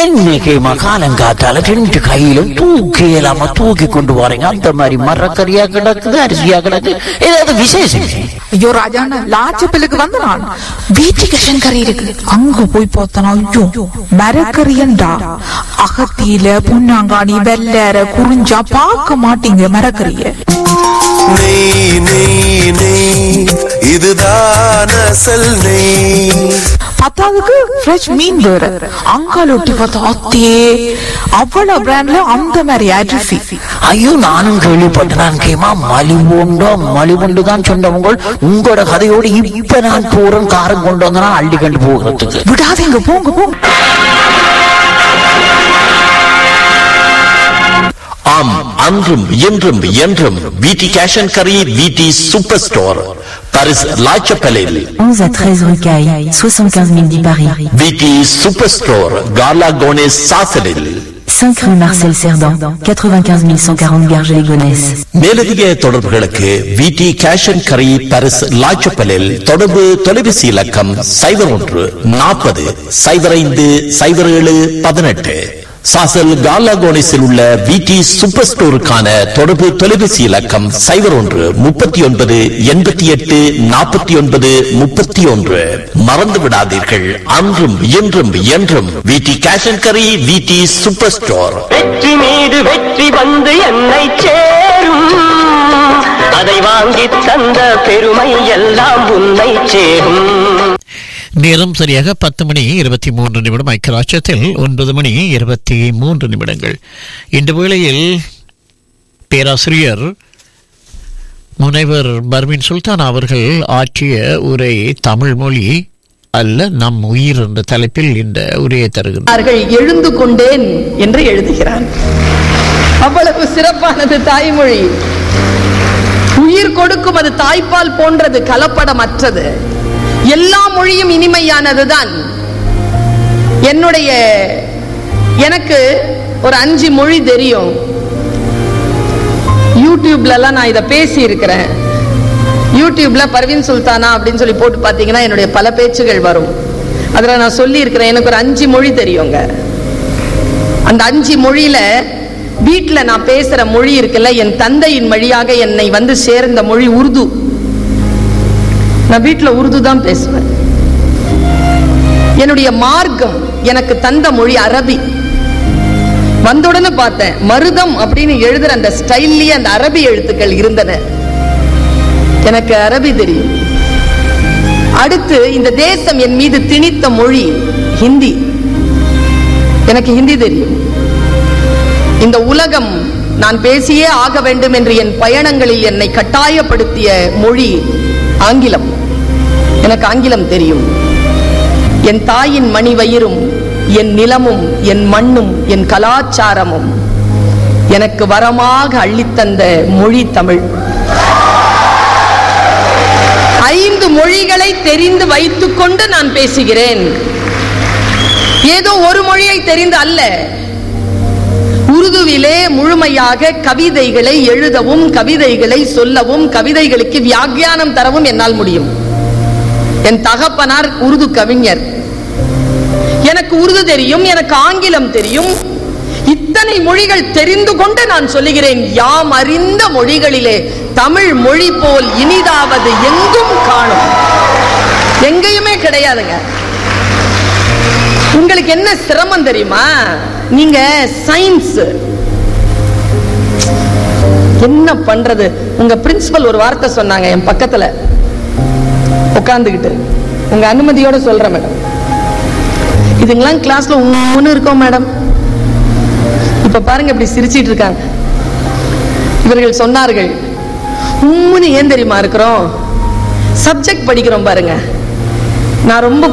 இன்னைக்கு மகாலங்காத்தால ரெண்டு கையிலும் தூக்கி இல்லாம தூக்கி கொண்டு போறீங்க அந்த மாதிரி மரக்கறியா கிடக்குது அரிசியா கிடக்கு ஏதாவது விசேஷம் ஐயோ ராஜாண்ணா லாச்சப்பிலுக்கு வந்து நான் வீட்டுக்கு கறி இருக்கு அங்க போய் பார்த்தனா ஐயோ மரக்கறியண்டா அகத்தியில பொன்னாங்காணி வெள்ளற குறிஞ்சா பார்க்க மாட்டீங்க மரக்கறிய நெய் நெய் நெய் இதுதான் அசல் நெய் பத்தாவதுக்கு ஃப்ரெஷ் மீன் வேற அங்கால ஒட்டி பார்த்தா அத்தே அவ்வளவு பிராண்ட்ல அந்த மாதிரி அரிசி ஐயோ நானும் கேள்விப்பட்டேன் கேமா மலிவுண்டோ மலிவுண்டு தான் சொன்னவங்க உங்களோட கதையோடு இப்ப நான் போறேன் காரம் கொண்டு வந்தனா அள்ளி கண்டு போகிறதுக்கு விடாதீங்க போங்க போங்க ஆம் அன்றும் இன்றும் என்றும் விடி கேஷ் அண்ட் கரி விடி சூப்பர் ஸ்டோர் பாரிஸ் லாச்சப்பலில் 11 à 13 rue Caille, 75 010 Paris. விடி சூப்பர் ஸ்டோர் கார்லா கோனேஸ் சாசலில் 5 rue Marcel Cerdan, 95 140 Garges-les-Gonesse. மேலதிக தொடர்புகளுக்கு விடி கேஷ் அண்ட் கரி பாரிஸ் லாச்சப்பலில் தொடர்பு தொலைபேசி இலக்கம் சைபர் ஒன்று நாற்பது சைபர் ஐந்து சைபர் ஏழு பதினெட்டு சாசல் கார்லா கோனேஸில் உள்ள விடி சூப்பர் ஸ்டோருக்கான தொடர்பு தொலைபேசி இலக்கம் சைபர் ஒன்று முப்பத்தி ஒன்பது எண்பத்தி எட்டு நாற்பத்தி ஒன்பது முப்பத்தி ஒன்று மறந்து விடாதீர்கள் அன்றும் இன்றும் என்றும் விடி கேஷ் அண்ட் கரி விடி சூப்பர் ஸ்டோர் வெற்றி மீது வெற்றி வந்து என்னை சேரும் அதை வாங்கி தந்த பெருமை எல்லாம் உன்னை சேரும் நேரம் சரியாக பத்து மணி இருபத்தி மூன்று நிமிடம் ஐக்கியராட்சத்தில் ஒன்பது மணி இருபத்தி மூன்று நிமிடங்கள் இந்த வேளையில் பேராசிரியர் முனைவர் பர்மின் சுல்தான் அவர்கள் ஆற்றிய உரை தமிழ் மொழி அல்ல நம் உயிர் என்ற தலைப்பில் இந்த உரையை தருகின்றார் அவர்கள் எழுந்து கொண்டேன் என்று எழுதுகிறார் அவ்வளவு சிறப்பானது தாய்மொழி உயிர் கொடுக்கும் அது தாய்ப்பால் போன்றது கலப்படமற்றது எல்லா மொழியும் இனிமையானதுதான் என்னுடைய எனக்கு ஒரு அஞ்சு மொழி தெரியும் யூடியூப்ல எல்லாம் நான் இதை பேசி இருக்கிறேன் யூடியூப்ல பர்வீன் சுல்தானா அப்படின்னு சொல்லி போட்டு பார்த்தீங்கன்னா என்னுடைய பல பேச்சுகள் வரும் அதில் நான் சொல்லி இருக்கிறேன் எனக்கு ஒரு அஞ்சு மொழி தெரியுங்க அந்த அஞ்சு மொழியில வீட்டில் நான் பேசுற மொழி இருக்குல்ல என் தந்தையின் வழியாக என்னை வந்து சேர்ந்த மொழி உருது நான் வீட்டில் உருது தான் பேசுவேன் என்னுடைய மார்க்கம் எனக்கு தந்த மொழி அரபி வந்தவுடனே பார்த்தேன் மருதம் அப்படின்னு எழுதுற அந்த ஸ்டைல்லயே அந்த அரபி எழுத்துக்கள் இருந்தன எனக்கு அரபி தெரியும் அடுத்து இந்த தேசம் என் மீது திணித்த மொழி ஹிந்தி எனக்கு ஹிந்தி தெரியும் இந்த உலகம் நான் பேசியே ஆக வேண்டும் என்று என் பயணங்களில் என்னை கட்டாயப்படுத்திய மொழி ஆங்கிலம் எனக்கு ஆங்கிலம் தெரியும் என் தாயின் மணி வயிறும் என் நிலமும் என் மண்ணும் என் கலாச்சாரமும் எனக்கு வரமாக அள்ளித்தந்த மொழி தமிழ் ஐந்து மொழிகளை தெரிந்து வைத்துக்கொண்டு நான் பேசுகிறேன் ஏதோ ஒரு மொழியை தெரிந்து அல்ல உருதுவிலே முழுமையாக கவிதைகளை எழுதவும் கவிதைகளை சொல்லவும் கவிதைகளுக்கு வியாக்கியானம் தரவும் என்னால் முடியும் என் தகப்பனார் உருது கவிஞர் எனக்கு உருது தெரியும் எனக்கு ஆங்கிலம் தெரியும் இத்தனை மொழிகள் தெரிந்து கொண்டு நான் சொல்லுகிறேன் யாம் அறிந்த மொழிகளிலே தமிழ் மொழி போல் இனிதாவது எங்கும் காணும் எங்கேயுமே கிடையாதுங்க உங்களுக்கு என்ன சிரமம் தெரியுமா நீங்க சயின்ஸ் என்ன பண்றது உங்க பிரின்சிபல் ஒரு வார்த்தை சொன்னாங்க என் பக்கத்துல உட்காந்துக்கிட்டு உங்க அனுமதியோட சொல்றேன் மேடம் இதுங்கெல்லாம் கிளாஸ்ல உம்முன்னு இருக்கோம் மேடம் இப்ப பாருங்க இப்படி சிரிச்சிட்டு இருக்காங்க இவர்கள் சொன்னார்கள் உம்முன்னு ஏன் தெரியுமா இருக்கிறோம் சப்ஜெக்ட் படிக்கிறோம் பாருங்க நான் ரொம்ப